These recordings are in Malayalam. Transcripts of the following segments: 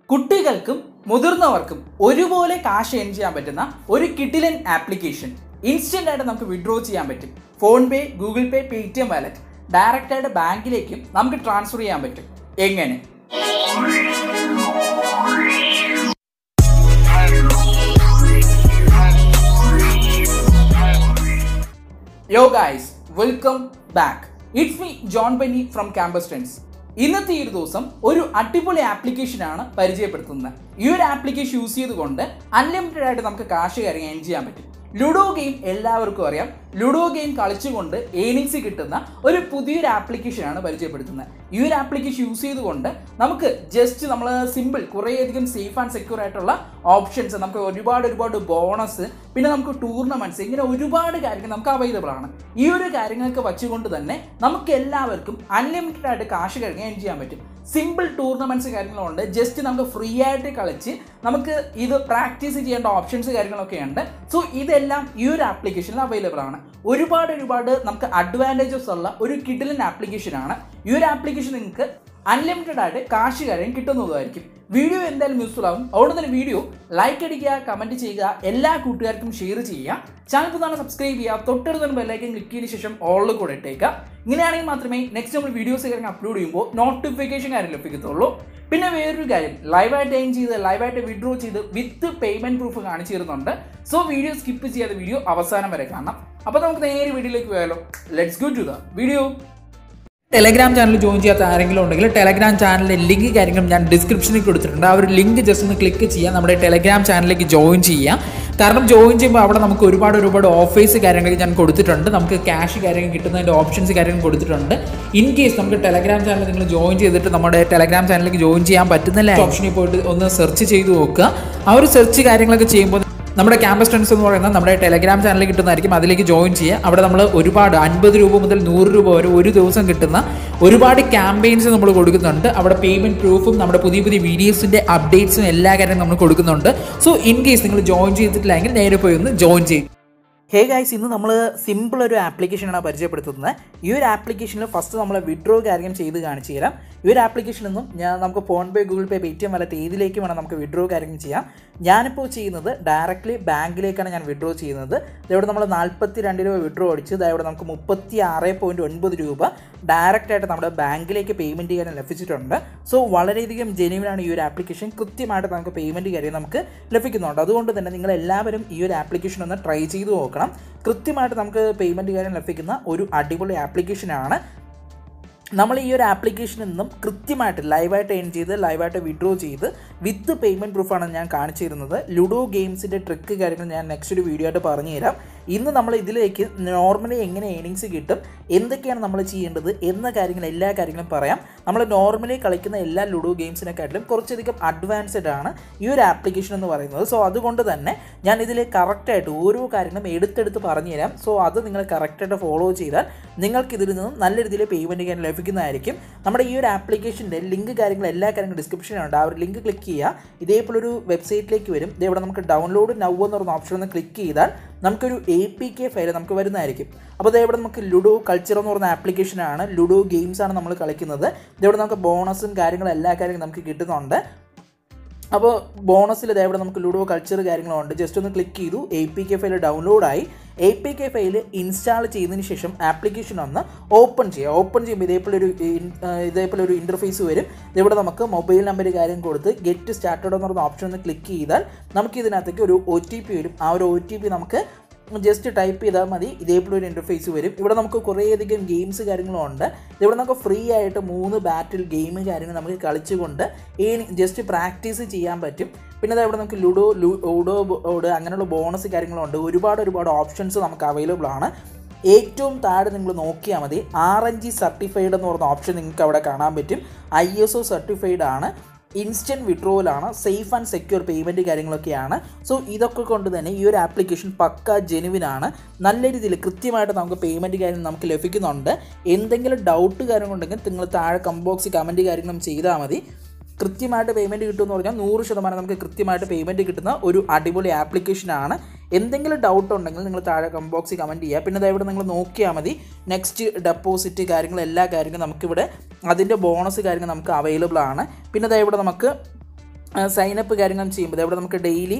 കുട്ടികൾക്കും മുതിർന്നവർക്കും ഒരുപോലെ കാശ് ഏൺ ചെയ്യാൻ പറ്റുന്ന ഒരു കിഡിലൻ ആപ്ലിക്കേഷൻ ഇൻസ്റ്റന്റ് ആയിട്ട് നമുക്ക് വിഡ്രോ ചെയ്യാൻ പറ്റും PhonePe Google Pay Paytm wallet direct ആയിട്ട് ബാങ്കിലേക്കും നമുക്ക് ട്രാൻസ്ഫർ ചെയ്യാൻ പറ്റും എങ്ങനെ yo guys welcome back it's me John Benny from campus friends ഇന്നത്തെ ഈ ഒരു ദിവസം ഒരു അടിപൊളി ആപ്ലിക്കേഷനാണ് പരിചയപ്പെടുത്തുന്നത് ഈ ഒരു ആപ്ലിക്കേഷൻ യൂസ് ചെയ്തുകൊണ്ട് അൺലിമിറ്റഡ് ആയിട്ട് നമുക്ക് കാശ് കാര്യം ഏൺ ചെയ്യാൻ പറ്റും ലുഡോ ഗെയിം എല്ലാവർക്കും അറിയാം ലുഡോ ഗെയിം കളിച്ചുകൊണ്ട് ഏണിങ്സ് കിട്ടുന്ന ഒരു പുതിയൊരു ആപ്ലിക്കേഷനാണ് പരിചയപ്പെടുത്തുന്നത് ഈ ഒരു ആപ്ലിക്കേഷൻ യൂസ് ചെയ്തുകൊണ്ട് നമുക്ക് ജസ്റ്റ് നമ്മൾ സിമ്പിൾ കുറേയധികം സേഫ് ആൻഡ് സെക്യൂർ ആയിട്ടുള്ള ഓപ്ഷൻസ് നമുക്ക് ഒരുപാട് ഒരുപാട് ബോണസ് പിന്നെ നമുക്ക് ടൂർണമെന്റ്സ് ഇങ്ങനെ ഒരുപാട് കാര്യങ്ങൾ നമുക്ക് അവൈലബിൾ ആണ് ഈ ഒരു കാര്യങ്ങൾക്ക് വച്ചുകൊണ്ട് തന്നെ നമുക്ക് എല്ലാവർക്കും അൺലിമിറ്റഡ് ആയിട്ട് കാശ് കഴിഞ്ഞ് ഏൺ ചെയ്യാൻ പറ്റും സിമ്പിൾ ടൂർണമെന്റ്സ് കാര്യങ്ങളുണ്ട് ജസ്റ്റ് നമുക്ക് ഫ്രീ ആയിട്ട് കളിച്ച് നമുക്ക് ഇത് പ്രാക്ടീസ് ചെയ്യേണ്ട ഓപ്ഷൻസ് കാര്യങ്ങളൊക്കെ ഉണ്ട് സോ ഇതെല്ലാം ഈ ഒരു ആപ്ലിക്കേഷനിൽ അവൈലബിൾ ആണ് ഒരുപാട് ഒരുപാട് നമുക്ക് അഡ്വാൻറ്റേജസ് ഉള്ള ഒരു കിഡിലൻ ആപ്ലിക്കേഷനാണ് ഈ ഒരു ആപ്ലിക്കേഷൻ നിങ്ങൾക്ക് അൺലിമിറ്റഡ് ആയിട്ട് കാശ് കാര്യം കിട്ടുന്നതായിരിക്കും വീഡിയോ എന്തായാലും യൂസ്ഫുൾ ആവും അതുകൊണ്ട് തന്നെ വീഡിയോ ലൈക്ക് അടിക്കുക കമൻറ്റ് ചെയ്യുക എല്ലാ കൂട്ടുകാർക്കും ഷെയർ ചെയ്യുക ചാനൽ പുതാണ് സബ്സ്ക്രൈബ് ചെയ്യുക തൊട്ടടുത്ത ബെല്ലൈക്കൻ ക്ലിക്ക് ചെയ്തതിന് ശേഷം ഓളിൽ കൂടെ ഇട്ടേക്കുക ഇങ്ങനെയാണെങ്കിൽ മാത്രമേ നെക്സ്റ്റ് നമ്മൾ വീഡിയോസ് കാര്യം അപ്ലോഡ് ചെയ്യുമ്പോൾ നോട്ടിഫിക്കേഷൻ കാര്യം ലഭിക്കത്തുള്ളൂ പിന്നെ വേറൊരു കാര്യം ലൈവായിട്ട് എയിം ചെയ്ത് ലൈവായിട്ട് വിഡ്രോ ചെയ്ത് വിത്ത് പേയ്മെന്റ് പ്രൂഫ് കാണിച്ചു തരുന്നുണ്ട് സോ വീഡിയോ സ്കിപ്പ് ചെയ്യാതെ വീഡിയോ അവസാനം വരെ കാണാം അപ്പോൾ നമുക്ക് നേരെ വീഡിയോയിലേക്ക് പോയാലോ let's go to the video Telegram channel join ചെയ്യാത്ത ആരെങ്കിലും ഉണ്ടെങ്കിൽ ടെലഗ്രാം ചാനലിൻ്റെ ലിങ്ക് കാര്യങ്ങളും ഞാൻ ഡിസ്ക്രിപ്ഷനിൽ കൊടുത്തിട്ടുണ്ട് ആ ഒരു ലിങ്ക് ജസ്റ്റ് ഒന്ന് ക്ലിക്ക് ചെയ്യുക നമ്മുടെ ടെലഗ്രാം ചാനലിലേക്ക് ജോയിൻ ചെയ്യാം കാരണം ജോയിൻ ചെയ്യുമ്പോൾ അവിടെ നമുക്ക് ഒരുപാട് ഒരുപാട് ഓഫേഴ്സ് കാര്യങ്ങൾ ഞാൻ കൊടുത്തിട്ടുണ്ട് നമുക്ക് ക്യാഷ് കാര്യങ്ങൾ കിട്ടുന്നതിൻ്റെ ഓപ്ഷൻസ് കാര്യങ്ങൾ കൊടുത്തിട്ടുണ്ട് ഇൻ കേസ് നമുക്ക് ടെലഗ്രാം ചാനൽ നിങ്ങൾ ജോയിൻ ചെയ്തിട്ട് നമ്മുടെ ടെലഗ്രാം ചാനലിലേക്ക് ജോയിൻ ചെയ്യാൻ പറ്റുന്നില്ല ഓപ്ഷനിൽ പോയിട്ട് ഒന്ന് സെർച്ച് ചെയ്ത് നോക്കുക ആ ഒരു സെർച്ച് കാര്യങ്ങളൊക്കെ ചെയ്യുമ്പോൾ നമ്മുടെ ക്യാമ്പസ് ഫ്രണ്ട്സ് എന്ന് പറയുന്നത് നമ്മുടെ ടെലഗ്രാം ചാനലിൽ കിട്ടുന്നതായിരിക്കും അതിലേക്ക് ജോയിൻ ചെയ്യുക അവിടെ നമ്മൾ ഒരുപാട് അൻപത് രൂപ മുതൽ നൂറ് രൂപ വരെ ഒരു ദിവസം കിട്ടുന്ന ഒരുപാട് ക്യാമ്പയിൻസ് നമ്മൾ കൊടുക്കുന്നുണ്ട് അവിടെ പേയ്മെൻറ്റ് പ്രൂഫും നമ്മുടെ പുതിയ പുതിയ വീഡിയോസിൻ്റെ അപ്ഡേറ്റ്സും എല്ലാ കാര്യവും നമ്മൾ കൊടുക്കുന്നുണ്ട് സോ ഇൻ കേസ് നിങ്ങൾ ജോയിൻ ചെയ്തിട്ടില്ലെങ്കിൽ നേരെ പോയി ഒന്ന് ജോയിൻ ചെയ്യും ഹേ ഗൈസ് ഇന്ന് നമ്മൾ സിമ്പിൾ ഒരു ആപ്ലിക്കേഷനാണ് പരിചയപ്പെടുത്തുന്നത് ഈ ഒരു ആപ്ലിക്കേഷനിൽ ഫസ്റ്റ് നമ്മൾ വിഡ്രോ കാര്യം ചെയ്ത് കാണിച്ചു തരാം ഈ ഒരു ആപ്ലിക്കേഷനിൽ നിന്നും ഞാൻ നമുക്ക് PhonePe Google Pay Paytm വല്ലത്ത് ഏതിലേക്ക് വേണം നമുക്ക് വിഡ്രോ കാര്യം ചെയ്യാം ഞാനിപ്പോൾ ചെയ്യുന്നത് ഡയറക്റ്റ്ലി ബാങ്കിലേക്കാണ് ഞാൻ വിഡ്രോ ചെയ്യുന്നത് ഇതവിടെ നമ്മൾ നാൽപ്പത്തി രണ്ട് രൂപ വിഡ്രോ അടിച്ച് ഇതവിടെ നമുക്ക് മുപ്പത്തി ആറ് പോയിൻറ്റ് ഒൻപത് രൂപ ഡയറക്റ്റ് ആയിട്ട് നമ്മുടെ ബാങ്കിലേക്ക് പേയ്മെൻറ്റ് ചെയ്യാൻ ലഭിച്ചിട്ടുണ്ട് സോ വളരെയധികം ജെന്യൂനാണ് ഈ ഒരു ആപ്ലിക്കേഷൻ കൃത്യമായിട്ട് നമുക്ക് പേയ്മെൻറ്റ് കാര്യം നമുക്ക് ലഭിക്കുന്നുണ്ട് അതുകൊണ്ട് തന്നെ നിങ്ങൾ എല്ലാവരും ഈ ഒരു ആപ്ലിക്കേഷൻ ഒന്ന് ട്രൈ ചെയ്ത് നോക്കണം കൃത്യമായിട്ട് നമുക്ക് പേയ്മെൻറ്റ് കാര്യം ലഭിക്കുന്ന ഒരു അടിപൊളി ആപ്ലിക്കേഷനാണ് നമ്മൾ ഈ ഒരു ആപ്ലിക്കേഷനിൽ നിന്നും കൃത്യമായിട്ട് ലൈവായിട്ട് എൻ ചെയ്ത് ലൈവായിട്ട് വിഡ്രോ ചെയ്ത് വിത്ത് പേയ്മെൻറ്റ് പ്രൂഫാണ് ഞാൻ കാണിച്ചു തരുന്നത് ലുഡോ ഗെയിംസിൻ്റെ ട്രിക്ക് കാര്യങ്ങൾ ഞാൻ നെക്സ്റ്റ് ഒരു വീഡിയോ ആയിട്ട് പറഞ്ഞു തരാം ഇന്ന് നമ്മൾ ഇതിലേക്ക് നോർമലി എങ്ങനെ ഏണിങ്സ് കിട്ടും എന്തൊക്കെയാണ് നമ്മൾ ചെയ്യേണ്ടത് എന്ന കാര്യങ്ങൾ എല്ലാ കാര്യങ്ങളും പറയാം നമ്മൾ നോർമലി കളിക്കുന്ന എല്ലാ ലുഡോ ഗെയിംസിനെക്കാട്ടിലും കുറച്ചധികം അഡ്വാൻസ്ഡ് ആണ് ഈ ഒരു ആപ്ലിക്കേഷൻ എന്ന് പറയുന്നത് സോ അതുകൊണ്ട് തന്നെ ഞാൻ ഇതിൽ കറക്റ്റായിട്ട് ഓരോ കാര്യങ്ങളും എടുത്തെടുത്ത് പറഞ്ഞു തരാം സോ അത് നിങ്ങൾ കറക്റ്റായിട്ട് ഫോളോ ചെയ്താൽ നിങ്ങൾക്ക് ഇതിൽ നിന്നും നല്ല രീതിയിൽ പേയ്മെൻറ്റ് ചെയ്യാൻ ലഭിക്കുന്നതായിരിക്കും നമ്മുടെ ഈ ഒരു ആപ്ലിക്കേഷൻ്റെ ലിങ്ക് കാര്യങ്ങൾ എല്ലാ കാര്യങ്ങളും ഡിസ്ക്രിപ്ഷനിലുണ്ട് ആ ഒരു ലിങ്ക് ക്ലിക്ക് ചെയ്യുക ഇതേപോലെ ഒരു വെബ്സൈറ്റിലേക്ക് വരും ഇതേവിടെ നമുക്ക് ഡൗൺലോഡ് നൗ എന്ന് പറഞ്ഞ ഓപ്ഷൻ ഒന്ന് ക്ലിക്ക് ചെയ്താൽ നമുക്കൊരു എ പി കെ ഫയൽ നമുക്ക് വരുന്നതായിരിക്കും അപ്പോൾ ഇതേവിടെ നമുക്ക് ലുഡോ കൾച്ചർ എന്ന് പറയുന്ന ആപ്ലിക്കേഷനാണ് ലുഡോ ഗെയിംസ് ആണ് നമ്മൾ കളിക്കുന്നത് ഇതേവിടെ നമുക്ക് ബോണസും കാര്യങ്ങളും എല്ലാ കാര്യങ്ങളും നമുക്ക് കിട്ടുന്നുണ്ട് അപ്പോൾ ബോണസിൽ ഇതേവിടെ നമുക്ക് ലുഡോ കൾച്ചർ കാര്യങ്ങളുണ്ട് ജസ്റ്റ് ഒന്ന് ക്ലിക്ക് ചെയ്തു എ പി കെ ഫയൽ ഡൗൺലോഡായി A P K file install ചെയ്തതിന് ശേഷം ആപ്ലിക്കേഷൻ ഒന്ന് ഓപ്പൺ ചെയ്യുക ഓപ്പൺ ചെയ്യുമ്പോൾ ഇതേപോലെ ഒരു ഇതേപോലെ ഒരു ഇൻ്റർഫേസ് വരും ഇതിവിടെ നമുക്ക് മൊബൈൽ നമ്പർ കാര്യം കൊടുത്ത് ഗെറ്റ് സ്റ്റാർട്ടഡ് എന്ന് പറയുന്ന ഓപ്ഷൻ ഒന്ന് ക്ലിക്ക് ചെയ്താൽ നമുക്ക് ഇതിനകത്തേക്ക് ഒരു ഒ ടി പി വരും ആ ഒരു ഒ ടി പി നമുക്ക് ജസ്റ്റ് ടൈപ്പ് ചെയ്താൽ മതി ഇതേപോലെ ഒരു ഇൻ്റർഫേസ് വരും ഇവിടെ നമുക്ക് കുറേയധികം ഗെയിംസ് കാര്യങ്ങളും ഉണ്ട് ഇവിടെ നമുക്ക് ഫ്രീ ആയിട്ട് മൂന്ന് ബാറ്റിൽ ഗെയിം കാര്യങ്ങൾ നമുക്ക് കളിച്ചുകൊണ്ട് ഈ ജസ്റ്റ് പ്രാക്ടീസ് ചെയ്യാൻ പറ്റും പിന്നെ ഇവിടെ നമുക്ക് ലുഡോ ലൂഡോ ബോർഡ് അങ്ങനെയുള്ള ബോണസ് കാര്യങ്ങളുണ്ട് ഒരുപാട് ഒരുപാട് ഓപ്ഷൻസ് നമുക്ക് അവൈലബിൾ ആണ് ഏറ്റവും താഴെ നിങ്ങൾ നോക്കിയാൽ മതി ആർ എൻ ജി സർട്ടിഫൈഡ് എന്ന് പറഞ്ഞ ഓപ്ഷൻ നിങ്ങൾക്ക് അവിടെ കാണാൻ പറ്റും ഐ എസ് ഒ സർട്ടിഫൈഡ് ആണ് ഇൻസ്റ്റൻറ്റ് വിഡ്രോവലാണ് സേഫ് ആൻഡ് സെക്യൂർ പേയ്മെൻറ്റ് കാര്യങ്ങളൊക്കെയാണ് സോ ഇതൊക്കെ കൊണ്ട് തന്നെ ഈ ഒരു ആപ്ലിക്കേഷൻ പക്ക ജെനുവിനാണ് നല്ല രീതിയിൽ കൃത്യമായിട്ട് നമുക്ക് പേയ്മെൻറ്റ് കാര്യം നമുക്ക് ലഭിക്കുന്നുണ്ട് എന്തെങ്കിലും ഡൗട്ട് കാര്യങ്ങളുണ്ടെങ്കിൽ നിങ്ങൾ താഴെ കമ്പോക്സ് കമൻറ്റ് കാര്യങ്ങളും ചെയ്താൽ മതി കൃത്യമായിട്ട് പേയ്മെൻറ്റ് കിട്ടുമെന്ന് പറഞ്ഞാൽ നൂറ് ശതമാനം നമുക്ക് കൃത്യമായിട്ട് പേയ്മെൻറ്റ് കിട്ടുന്ന ഒരു അടിപൊളി ആപ്ലിക്കേഷനാണ് എന്തെങ്കിലും ഡൗട്ട് ഉണ്ടെങ്കിൽ നിങ്ങൾ താഴെ കമ്പോക്സിൽ കമൻറ്റ് ചെയ്യുക പിന്നെ ഇവിടെ നിങ്ങൾ നോക്കിയാൽ മതി നെക്സ്റ്റ് ഡെപ്പോസിറ്റ് കാര്യങ്ങൾ എല്ലാ കാര്യങ്ങളും നമുക്കിവിടെ അതിൻ്റെ ബോണസ് കാര്യങ്ങൾ നമുക്ക് അവൈലബിൾ ആണ് പിന്നെ ഇവിടെ നമുക്ക് സൈനപ്പ് കാര്യങ്ങളും ചെയ്യുമ്പോൾ ഇവിടെ നമുക്ക് ഡെയിലി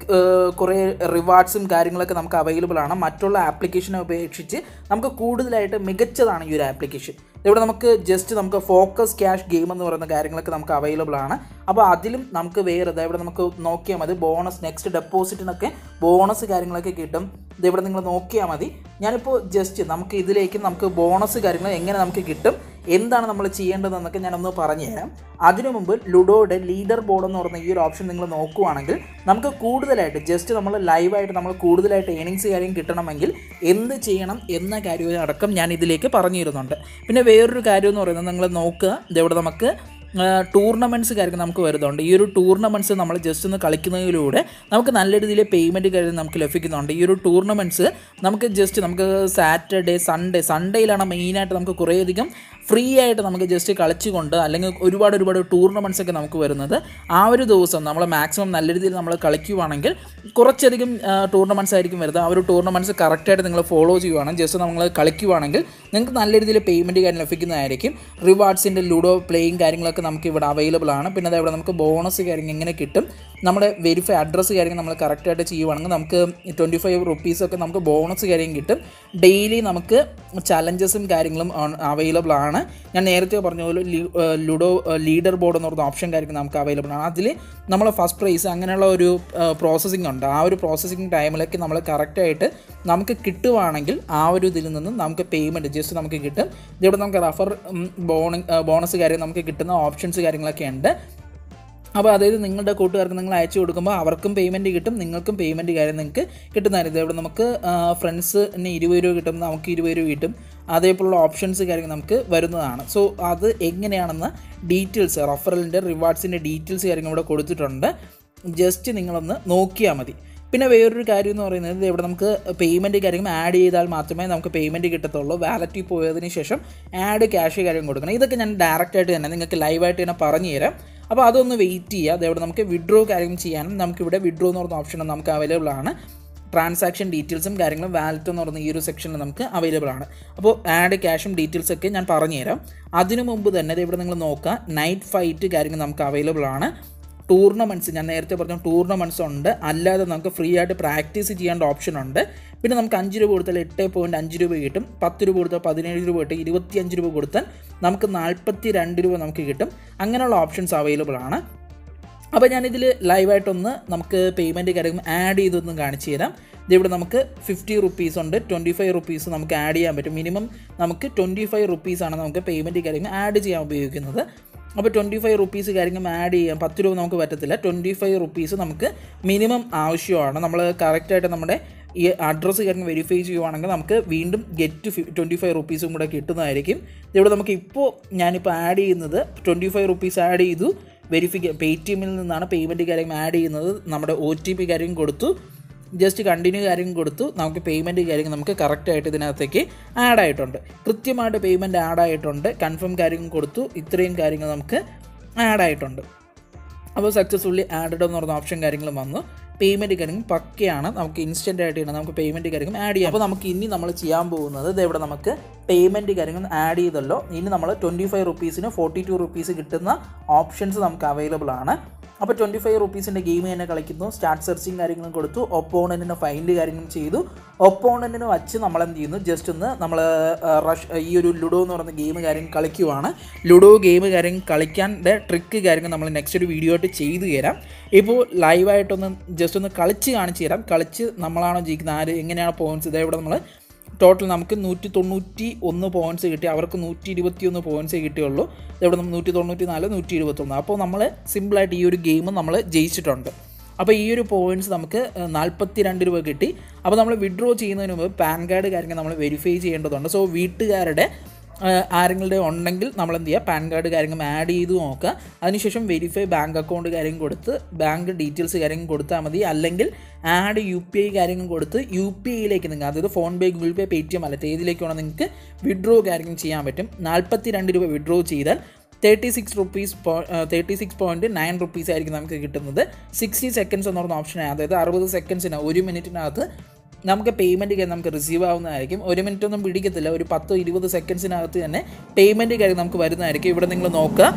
കുറേ റിവാർഡ്സും കാര്യങ്ങളൊക്കെ നമുക്ക് അവൈലബിൾ ആണ് മറ്റുള്ള ആപ്ലിക്കേഷനെ അപേക്ഷിച്ച് നമുക്ക് കൂടുതലായിട്ട് മികച്ചതാണ് ഈ ഒരു ആപ്ലിക്കേഷൻ ഇവിടെ നമുക്ക് ജസ്റ്റ് നമുക്ക് ഫോക്കസ് ക്യാഷ് ഗെയിം എന്ന് പറയുന്ന കാര്യങ്ങളൊക്കെ നമുക്ക് അവൈലബിൾ ആണ് അപ്പോൾ അതിലും നമുക്ക് വേറെ ഇതാ ഇവിടെ നമുക്ക് നോക്കിയാൽ മതി ബോണസ് നെക്സ്റ്റ് ഡെപ്പോസിറ്റിനൊക്കെ ബോണസ് കാര്യങ്ങളൊക്കെ കിട്ടും ഇത് ഇവിടെ നിങ്ങൾ നോക്കിയാൽ മതി ഞാനിപ്പോൾ ജസ്റ്റ് നമുക്ക് ഇതിലേക്ക് നമുക്ക് ബോണസ് കാര്യങ്ങൾ എങ്ങനെ നമുക്ക് കിട്ടും എന്താണ് നമ്മൾ ചെയ്യേണ്ടതെന്നൊക്കെ ഞാനൊന്ന് പറഞ്ഞുതരാം അതിനു മുമ്പ് ലുഡോയുടെ ലീഡർ ബോർഡ് എന്ന് പറയുന്ന ഈ ഒരു ഓപ്ഷൻ നിങ്ങൾ നോക്കുവാണെങ്കിൽ നമുക്ക് കൂടുതലായിട്ട് ജസ്റ്റ് നമ്മൾ ലൈവായിട്ട് നമ്മൾ കൂടുതലായിട്ട് ഏണിങ്സ് കാര്യം കിട്ടണമെങ്കിൽ എന്ത് ചെയ്യണം എന്ന കാര്യം അടക്കം ഞാൻ ഇതിലേക്ക് പറഞ്ഞു തരുന്നുണ്ട് പിന്നെ വേറൊരു കാര്യം എന്ന് പറയുന്നത് നിങ്ങൾ നോക്കുക ഇതെവിടെ നമുക്ക് ടൂർണമെൻറ്റ്സ് കാര്യങ്ങൾ നമുക്ക് വരുന്നുണ്ട് ഈ ഒരു ടൂർണമെൻറ്റ്സ് നമ്മൾ ജസ്റ്റ് ഒന്ന് കളിക്കുന്നതിലൂടെ നമുക്ക് നല്ല രീതിയിൽ പേയ്മെൻറ്റ് കാര്യം നമുക്ക് ലഭിക്കുന്നുണ്ട് ഈ ഒരു ടൂർണമെൻറ്റ്സ് നമുക്ക് ജസ്റ്റ് നമുക്ക് സാറ്റർഡേ സൺഡേ സൺഡേയിലാണ് മെയിനായിട്ട് നമുക്ക് കുറേയധികം ഫ്രീ ആയിട്ട് നമുക്ക് ജസ്റ്റ് കളിച്ചുകൊണ്ട് അല്ലെങ്കിൽ ഒരുപാട് ഒരുപാട് ടൂർണമെൻറ്റ്സ് ഒക്കെ നമുക്ക് വരുന്നത് ആ ഒരു ദിവസം നമ്മൾ മാക്സിമം നല്ല രീതിയിൽ നമ്മൾ കളിക്കുവാണെങ്കിൽ കുറച്ചധികം ടൂർണമെൻറ്റ്സ് ആയിരിക്കും വരുന്നത് ആ ഒരു ടൂർണമെൻറ്റ്സ് കറക്റ്റായിട്ട് നിങ്ങൾ ഫോളോ ചെയ്യുവാണെങ്കിൽ ജസ്റ്റ് നമ്മൾ കളിക്കുവാണെങ്കിൽ നിങ്ങൾക്ക് നല്ല രീതിയിൽ പേയ്മെൻറ്റ് കാര്യം ലഭിക്കുന്നതായിരിക്കും റിവാർഡ്സിൻ്റെ ലുഡോ പ്ലേയിങ് കാര്യങ്ങളൊക്കെ നമുക്ക് ഇവിടെ അവൈലബിൾ ആണ് പിന്നെ അതേപോലെ നമുക്ക് ബോണസ് കാര്യങ്ങൾ എങ്ങനെ കിട്ടും നമ്മുടെ വെരിഫൈ അഡ്രസ്സ് കാര്യങ്ങൾ നമ്മൾ കറക്റ്റായിട്ട് ചെയ്യുവാണെങ്കിൽ നമുക്ക് ട്വൻറ്റി ഫൈവ് റുപ്പീസൊക്കെ നമുക്ക് ബോണസ് കാര്യം കിട്ടും ഡെയിലി നമുക്ക് ചലഞ്ചസും കാര്യങ്ങളും അവൈലബിൾ ആണ് ഞാൻ നേരത്തെ പറഞ്ഞ പോലെ ലുഡോ ലീഡർ ബോർഡ് എന്ന് പറഞ്ഞ ഓപ്ഷൻ കാര്യങ്ങൾ നമുക്ക് അവൈലബിൾ ആണ് അതിൽ നമ്മൾ ഫസ്റ്റ് പ്രൈസ് അങ്ങനെയുള്ള ഒരു പ്രോസസ്സിംഗ് ഉണ്ട് ആ ഒരു പ്രോസസ്സിംഗ് ടൈമിലേക്ക് നമ്മൾ കറക്റ്റായിട്ട് നമുക്ക് കിട്ടുവാണെങ്കിൽ ആ ഒരു ഇതിൽ നിന്ന് നമുക്ക് പേയ്മെൻറ്റ് ജസ്റ്റ് നമുക്ക് കിട്ടും ഇതിവിടെ നമുക്ക് റഫർ ബോണ ബോണസ് കാര്യം നമുക്ക് കിട്ടുന്ന ഓപ്ഷൻസ് കാര്യങ്ങളൊക്കെ ഉണ്ട് അപ്പോൾ അതായത് നിങ്ങളുടെ കൂട്ടുകാർക്ക് നിങ്ങൾ അയച്ചു കൊടുക്കുമ്പോൾ അവർക്കും പേയ്മെൻറ്റ് കിട്ടും നിങ്ങൾക്കും പേയ്മെൻറ്റ് കാര്യം നിങ്ങൾക്ക് കിട്ടുന്നതായിരുന്നു ഇവിടെ നമുക്ക് ഫ്രണ്ട്സിന് ഇരുപത് രൂപ കിട്ടും നമുക്ക് ഇരുപത് രൂപ കിട്ടും അതേപോലുള്ള ഓപ്ഷൻസ് കാര്യങ്ങൾ നമുക്ക് വരുന്നതാണ് സോ അത് എങ്ങനെയാണെന്ന് ഡീറ്റെയിൽസ് റഫറലിൻ്റെ റിവാർഡ്സിൻ്റെ ഡീറ്റെയിൽസ് കാര്യങ്ങൾ ഇവിടെ കൊടുത്തിട്ടുണ്ട് ജസ്റ്റ് നിങ്ങളൊന്ന് നോക്കിയാൽ മതി പിന്നെ വേറൊരു കാര്യം എന്ന് പറയുന്നത് ഇവിടെ നമുക്ക് പേയ്മെൻറ്റ് കാര്യങ്ങൾ ആഡ് ചെയ്താൽ മാത്രമേ നമുക്ക് പേയ്മെൻറ്റ് കിട്ടത്തുള്ളൂ വാലറ്റിൽ പോയതിന് ശേഷം ആഡ് ക്യാഷ് കാര്യം കൊടുക്കണം ഇതൊക്കെ ഞാൻ ഡയറക്റ്റായിട്ട് തന്നെ നിങ്ങൾക്ക് ലൈവായിട്ട് തന്നെ പറഞ്ഞു തരാം അപ്പോൾ അതൊന്ന് വെയിറ്റ് ചെയ്യുക അതേപോലെ നമുക്ക് വിഡ്രോ കാര്യം ചെയ്യാനും നമുക്കിവിടെ വിഡ്രോ എന്ന് പറയുന്ന ഓപ്ഷൻ നമുക്ക് അവൈലബിൾ ആണ് ട്രാൻസാക്ഷൻ ഡീറ്റെയിൽസും കാര്യങ്ങളും വാലറ്റ് എന്ന് പറയുന്ന ഈ ഒരു സെക്ഷനിൽ നമുക്ക് അവൈലബിൾ ആണ് അപ്പോൾ ആഡ് ക്യാഷും ഡീറ്റെയിൽസ് ഒക്കെ ഞാൻ പറഞ്ഞുതരാം അതിനു മുമ്പ് തന്നെ ഇവിടെ നിങ്ങൾ നോക്കുക നൈറ്റ് ഫൈറ്റ് കാര്യങ്ങൾ നമുക്ക് അവൈലബിൾ ആണ് ടൂർണമെൻറ്റ്സ് ഞാൻ നേരത്തെ പറഞ്ഞ ടൂർണമെൻറ്റ്സ് ഉണ്ട് അല്ലാതെ നമുക്ക് ഫ്രീ ആയിട്ട് പ്രാക്ടീസ് ചെയ്യേണ്ട ഓപ്ഷൻ ഉണ്ട് പിന്നെ നമുക്ക് അഞ്ച് രൂപ കൊടുത്താൽ എട്ട് പോയിൻറ്റ് അഞ്ച് രൂപ കിട്ടും പത്ത് രൂപ കൊടുത്താൽ പതിനേഴ് രൂപ കിട്ടും ഇരുപത്തിയഞ്ച് രൂപ കൊടുത്താൽ നമുക്ക് നാൽപ്പത്തി രണ്ട് രൂപ നമുക്ക് കിട്ടും അങ്ങനെയുള്ള ഓപ്ഷൻസ് അവൈലബിൾ ആണ് അപ്പോൾ ഞാനിതിൽ ലൈവായിട്ടൊന്ന് നമുക്ക് പേയ്മെൻറ്റ് കാര്യം ആഡ് ചെയ്തൊന്ന് കാണിച്ചു തരാം ഇതിവിടെ നമുക്ക് ഫിഫ്റ്റി റുപ്പീസ് ഉണ്ട് ട്വൻറ്റി ഫൈവ് റുപ്പീസ് നമുക്ക് ആഡ് ചെയ്യാൻ പറ്റും മിനിമം നമുക്ക് ട്വൻറ്റി ഫൈവ് റുപ്പീസാണ് നമുക്ക് പേയ്മെൻറ്റ് കാര്യങ്ങൾ ആഡ് ചെയ്യാൻ ഉപയോഗിക്കുന്നത് അപ്പോൾ ട്വൻറ്റി ഫൈവ് റുപ്പീസ് കാര്യങ്ങൾ ആഡ് ചെയ്യാം പത്ത് രൂപ നമുക്ക് പറ്റത്തില്ല ട്വൻറ്റി ഫൈവ് റുപ്പീസ് നമുക്ക് മിനിമം ആവശ്യമാണ് നമ്മൾ കറക്റ്റായിട്ട് നമ്മുടെ ഈ അഡ്രസ്സ് കാര്യങ്ങൾ വെരിഫൈ ചെയ്യുവാണെങ്കിൽ നമുക്ക് വീണ്ടും ഗെറ്റ് ട്വൻറ്റി ഫൈവ് റുപ്പീസും കൂടെ കിട്ടുന്നതായിരിക്കും ഇവിടെ നമുക്ക് ഇപ്പോൾ ഞാനിപ്പോൾ ആഡ് ചെയ്യുന്നത് ട്വൻറ്റി ഫൈവ് റുപ്പീസ് ആഡ് ചെയ്തു വെരിഫിക്ക പേ ടി എമ്മിൽ നിന്നാണ് പേയ്മെൻറ്റ് കാര്യം ആഡ് ചെയ്യുന്നത് നമ്മുടെ ഒ ടി പി കാര്യം കൊടുത്തു ജസ്റ്റ് കണ്ടിന്യൂ കാര്യം കൊടുത്തു നമുക്ക് പേയ്മെൻറ്റ് കാര്യങ്ങൾ നമുക്ക് കറക്റ്റായിട്ട് ഇതിനകത്തേക്ക് ആഡ് ആയിട്ടുണ്ട് കൃത്യമായിട്ട് പേയ്മെൻറ്റ് ആഡ് ആയിട്ടുണ്ട് കൺഫേം കാര്യം കൊടുത്തു ഇത്രയും കാര്യങ്ങൾ നമുക്ക് ആഡ് ആയിട്ടുണ്ട് അപ്പോൾ സക്സസ്ഫുള്ളി ആഡഡ് എന്ന് പറഞ്ഞ ഓപ്ഷൻ കാര്യങ്ങളും വന്നു പേയ്മെൻറ്റ് കാര്യങ്ങൾ പക്കയാണ് നമുക്ക് ഇൻസ്റ്റൻ്റ് ആയിട്ട് തന്നെ നമുക്ക് പേയ്മെൻറ്റ് കാര്യങ്ങൾ ആഡ് ചെയ്യാം അപ്പോൾ നമുക്ക് ഇനി നമ്മൾ ചെയ്യാൻ പോകുന്നത് ഇതെവിടെ നമുക്ക് പേയ്മെൻറ്റ് കാര്യങ്ങൾ ആഡ് ചെയ്തല്ലോ ഇനി നമ്മൾ ട്വൻറ്റി ഫൈവ് റുപ്പീസിന് ഫോർട്ടി ടു റുപ്പീസ് കിട്ടുന്ന ഓപ്ഷൻസ് നമുക്ക് അവൈലബിൾ ആണ് അപ്പോൾ ട്വൻറ്റി ഫൈവ് റുപ്പീസിൻ്റെ ഗെയിം തന്നെ കളിക്കുന്നു സ്റ്റാർട്ട് സെർച്ചിങ് കാര്യങ്ങളും കൊടുത്തു ഒപ്പോണൻറ്റിന് ഫൈൻഡ് കാര്യങ്ങളും ചെയ്തു ഒപ്പോണൻറ്റിന് വച്ച് നമ്മൾ എന്ത് ചെയ്യുന്നു ജസ്റ്റ് ഒന്ന് നമ്മൾ റഷ് ഈ ഒരു ലുഡോ എന്ന് പറയുന്ന ഗെയിം കാര്യം കളിക്കുവാണ് ലുഡോ ഗെയിം കാര്യം കളിക്കാൻ്റെ ട്രിക്ക് കാര്യങ്ങൾ നമ്മൾ നെക്സ്റ്റ് ഒരു വീഡിയോ ആയിട്ട് ചെയ്തു തരാം ഇപ്പോൾ ലൈവായിട്ടൊന്ന് ജസ്റ്റ് ഒന്ന് കളിച്ച് കാണിച്ചു തരാം കളിച്ച് നമ്മളാണോ ജയിക്കുന്നത് ആര് എങ്ങനെയാണ് പോയിൻറ്റ്സ് ഇതേവിടെ നമ്മൾ ടോട്ടൽ നമുക്ക് നൂറ്റി തൊണ്ണൂറ്റി ഒന്ന് പോയിൻറ്റ്സ് കിട്ടി അവർക്ക് നൂറ്റി ഇരുപത്തി ഒന്ന് പോയിൻറ്റ്സേ കിട്ടിയുള്ളൂ ഇവിടെ നമ്മൾ നൂറ്റി തൊണ്ണൂറ്റി നാല് നൂറ്റി ഇരുപത്തൊന്ന് അപ്പോൾ നമ്മൾ സിമ്പിളായിട്ട് ഈ ഒരു ഗെയിം നമ്മൾ ജയിച്ചിട്ടുണ്ട് അപ്പോൾ ഈ ഒരു പോയിൻറ്റ്സ് നമുക്ക് നാൽപ്പത്തി രണ്ട് രൂപ കിട്ടി അപ്പോൾ നമ്മൾ വിഡ്രോ ചെയ്യുന്നതിന് മുമ്പ് പാൻ കാർഡ് കാര്യങ്ങൾ നമ്മൾ വെരിഫൈ ചെയ്യേണ്ടതുണ്ട് സോ വീട്ടുകാരുടെ ആരെങ്കിലും ഉണ്ടെങ്കിൽ നമ്മൾ എന്ത് ചെയ്യുക പാൻ കാർഡ് കാര്യങ്ങൾ ആഡ് ചെയ്ത് നോക്കുക അതിനുശേഷം വെരിഫൈ ബാങ്ക് അക്കൗണ്ട് കാര്യം കൊടുത്ത് ബാങ്ക് ഡീറ്റെയിൽസ് കാര്യം കൊടുത്താൽ മതി അല്ലെങ്കിൽ ആഡ് യു പി ഐ കാര്യങ്ങൾ കൊടുത്ത് യു പി ഐയിലേക്ക് നിങ്ങൾ അതായത് PhonePe Google Pay Paytm അല്ല ഏതിലേക്കാണോ നിങ്ങൾക്ക് വിഡ്രോ കാര്യങ്ങൾ ചെയ്യാൻ പറ്റും നാൽപ്പത്തി രണ്ട് രൂപ വിഡ്രോ ചെയ്താൽ thirty six rupees thirty six point nine rupees ആയിരിക്കും നമുക്ക് കിട്ടുന്നത് സിക്സ്റ്റി സെക്കൻഡ്സ് എന്ന് പറഞ്ഞ ഓപ്ഷനാണ് അതായത് അറുപത് സെക്കൻഡ്സിന് ഒരു മിനിറ്റിനകത്ത് നമുക്ക് പേയ്മെൻറ്റ് നമുക്ക് റിസീവ് ആവുന്നതായിരിക്കും ഒരു മിനിറ്റ് ഒന്നും പിടിക്കത്തില്ല ഒരു പത്തോ ഇരുപത് സെക്കൻഡ്സിനകത്ത് തന്നെ പേയ്മെൻറ്റ് കാര്യം നമുക്ക് വരുന്നതായിരിക്കും ഇവിടെ നിങ്ങൾ നോക്കുക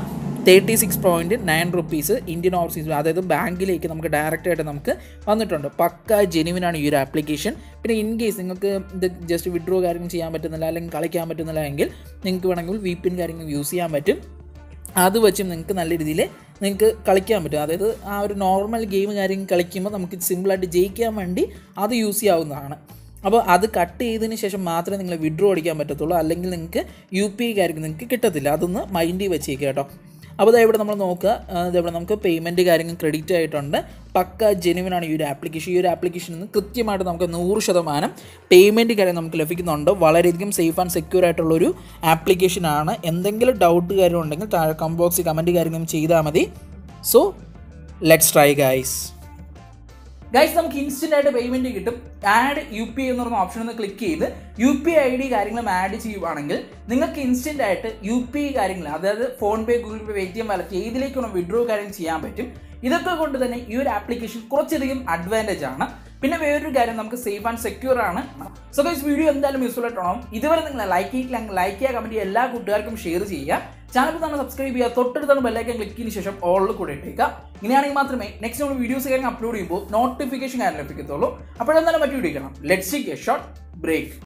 thirty six point nine rupees Indian Overseas അതായത് ബാങ്കിലേക്ക് നമുക്ക് ഡയറക്റ്റ് ആയിട്ട് നമുക്ക് വന്നിട്ടുണ്ട് പക്ക ജെനുവിനാണ് ഈ ഒരു ആപ്ലിക്കേഷൻ പിന്നെ ഇൻ കേസ് നിങ്ങൾക്ക് ഇത് ജസ്റ്റ് വിഡ്രോ കാര്യങ്ങൾ ചെയ്യാൻ പറ്റുന്നില്ല അല്ലെങ്കിൽ കളിക്കാൻ പറ്റുന്നില്ല എങ്കിൽ നിങ്ങൾക്ക് വേണമെങ്കിൽ വി പിൻ കാര്യങ്ങൾ യൂസ് ചെയ്യാൻ പറ്റും അത് വെച്ചും നിങ്ങൾക്ക് നല്ല രീതിയിൽ നിങ്ങൾക്ക് കളിക്കാൻ പറ്റും അതായത് ആ ഒരു നോർമൽ ഗെയിം കാര്യങ്ങൾ കളിക്കുമ്പോൾ നമുക്ക് സിമ്പിളായിട്ട് ജയിക്കാൻ വേണ്ടി അത് യൂസ് ചെയ്യാവുന്നതാണ് അപ്പോൾ അത് കട്ട് ചെയ്തതിന് ശേഷം മാത്രമേ നിങ്ങൾ വിഡ്രോ അടിക്കാൻ പറ്റത്തുള്ളൂ അല്ലെങ്കിൽ നിങ്ങൾക്ക് യു പി ഐ കാര്യങ്ങൾ നിങ്ങൾക്ക് കിട്ടത്തില്ല അതൊന്ന് മൈൻഡിൽ വെച്ചേക്കുക കേട്ടോ അപ്പോൾ ഇതാ ഇവിടെ നമ്മൾ നോക്കുക ആ, ഇതേവിടെ നമുക്ക് പേയ്മെൻറ്റ് കാര്യങ്ങൾ ക്രെഡിറ്റ് ആയിട്ടുണ്ട് പക്ക ജെനുവിനാണ് ഈ ഒരു ആപ്ലിക്കേഷൻ ഈ ഒരു ആപ്ലിക്കേഷനിൽ നിന്ന് കൃത്യമായിട്ട് നമുക്ക് നൂറ് ശതമാനം പേയ്മെൻറ്റ് കാര്യം നമുക്ക് ലഭിക്കുന്നുണ്ട് വളരെയധികം സേഫ് ആൻഡ് സെക്യൂർ ആയിട്ടുള്ളൊരു ആപ്ലിക്കേഷനാണ് എന്തെങ്കിലും ഡൗട്ട് കാര്യം ഉണ്ടെങ്കിൽ താഴെ കമൻറ്റ് ബോക്സിൽ കമൻറ്റ് കാര്യങ്ങളും ചെയ്താൽ മതി so let's try guys guys നമുക്ക് ഇൻസ്റ്റന്റ് ആയിട്ട് പേയ്മെന്റ് കിട്ടും ആഡ് യു പി ഐ എന്ന് പറഞ്ഞ ഓപ്ഷൻ ഒന്ന് ക്ലിക്ക് ചെയ്ത് യു പി ഐ ഡി കാര്യങ്ങളും ആഡ് ചെയ്യുവാണെങ്കിൽ നിങ്ങൾക്ക് ഇൻസ്റ്റന്റ് ആയിട്ട് യു പി ഐ കാര്യങ്ങൾ അതായത് PhonePe Google Pay Paytm wallet ഏതിലേക്കാണ് വിഡ്രോ കാര്യം ചെയ്യാൻ പറ്റും ഇതൊക്കെ കൊണ്ട് തന്നെ ഈ ഒരു ആപ്ലിക്കേഷൻ കുറച്ചധികം അഡ്വാൻറ്റേജ് ആണ് പിന്നെ വേറൊരു കാര്യം നമുക്ക് സേഫ് ആൻഡ് സെക്യൂർ ആണ് സോ ഗൈസ് വീഡിയോ എന്തായാലും യൂസ്ഫുൾ ആയിട്ടാണോ ഇതുവരെ നിങ്ങൾ ലൈക്ക് ചെയ്തിട്ടില്ലെങ്കിൽ ലൈക്ക് ചെയ്യുക കമന്റ് ചെയ്യുക എല്ലാ കൂട്ടുകാർക്കും ഷെയർ ചെയ്യുക ചാനൽ തന്നെ സബ്സ്ക്രൈബ് ചെയ്യുക തൊട്ടടുത്താണ് ബെല്ലൈക്കൻ ക്ലിക്ക് ചെയ്തതിന് ശേഷം ഓളിൽ കൂടെ ഇട്ടേക്കുക ഇങ്ങനെയാണെങ്കിൽ മാത്രമേ നെക്സ്റ്റ് നമ്മൾ വീഡിയോസ് കാര്യങ്ങൾ അപ്ലോഡ് ചെയ്യുമ്പോൾ നോട്ടിഫിക്കേഷൻ കാര്യം ലഭിക്കത്തുള്ളൂ അപ്പോഴെന്തായാലും മറ്റു വീഡിയോ കാണാം let's take a short break